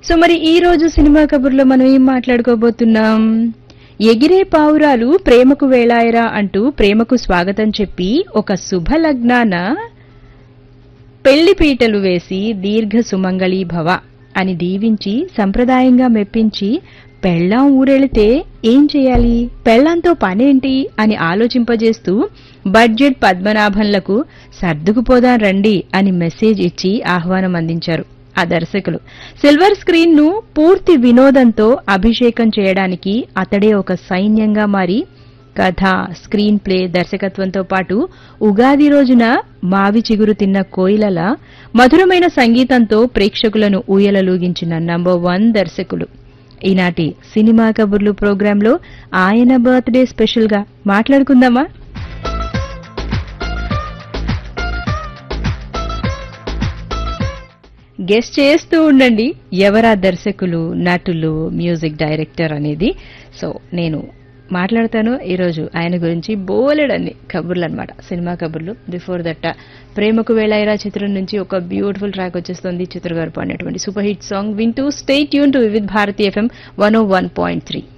so మరి ఈ రోజు సినిమా కబుర్లో మనం ఏం మాట్లాడుకోబోతున్నాం ఎగిరే పావురాలు ప్రేమకు వేళాయరా అంటూ ప్రేమకు స్వాగతం చెప్పి ఒక శుభ లగ్నాన పెళ్లి పీటలు వేసి దీర్ఘ సుమంగళీ భవ అని దీవించి సంప్రదాయంగా మెప్పించి పెళ్ళాం ఊరెళితే ఏం చేయాలి పెళ్ళాంతో పనేంటి అని ఆలోచింపజేస్తూ బడ్జెట్ పద్మనాభంలకు సర్దుకుపోదాం రండి అని మెసేజ్ ఇచ్చి ఆహ్వానం అందించారు ఆ దర్శకులు సిల్వర్ స్క్రీన్ ను పూర్తి వినోదంతో అభిషేకం చేయడానికి అతడే ఒక సైన్యంగా మారి కథ స్క్రీన్ ప్లే దర్శకత్వంతో పాటు ఉగాది రోజున మావి చిగురు తిన్న కోయిలల మధురమైన సంగీతంతో ప్రేక్షకులను ఊయలలూగించిన నంబర్ వన్ దర్శకులు ఈనాటి సినిమా కబుర్లు ప్రోగ్రాంలో ఆయన బర్త్డే స్పెషల్ గా మాట్లాడుకుందామా గెస్ట్ చేస్తూ ఉండండి ఎవరా దర్శకులు నటులు మ్యూజిక్ డైరెక్టర్ అనేది సో నేను మాట్లాడతాను ఈరోజు ఆయన గురించి బోలెడన్ని కబుర్లు అనమాట సినిమా కబుర్లు బిఫోర్ దట్ ప్రేమకు వేళైరా చిత్రం నుంచి ఒక బ్యూటిఫుల్ ట్రాక్ వచ్చేస్తుంది చిత్ర గారు పాడినటువంటి సూపర్ హిట్ సాంగ్ వింటూ stay tune to Vividh Bharati FM one O one point three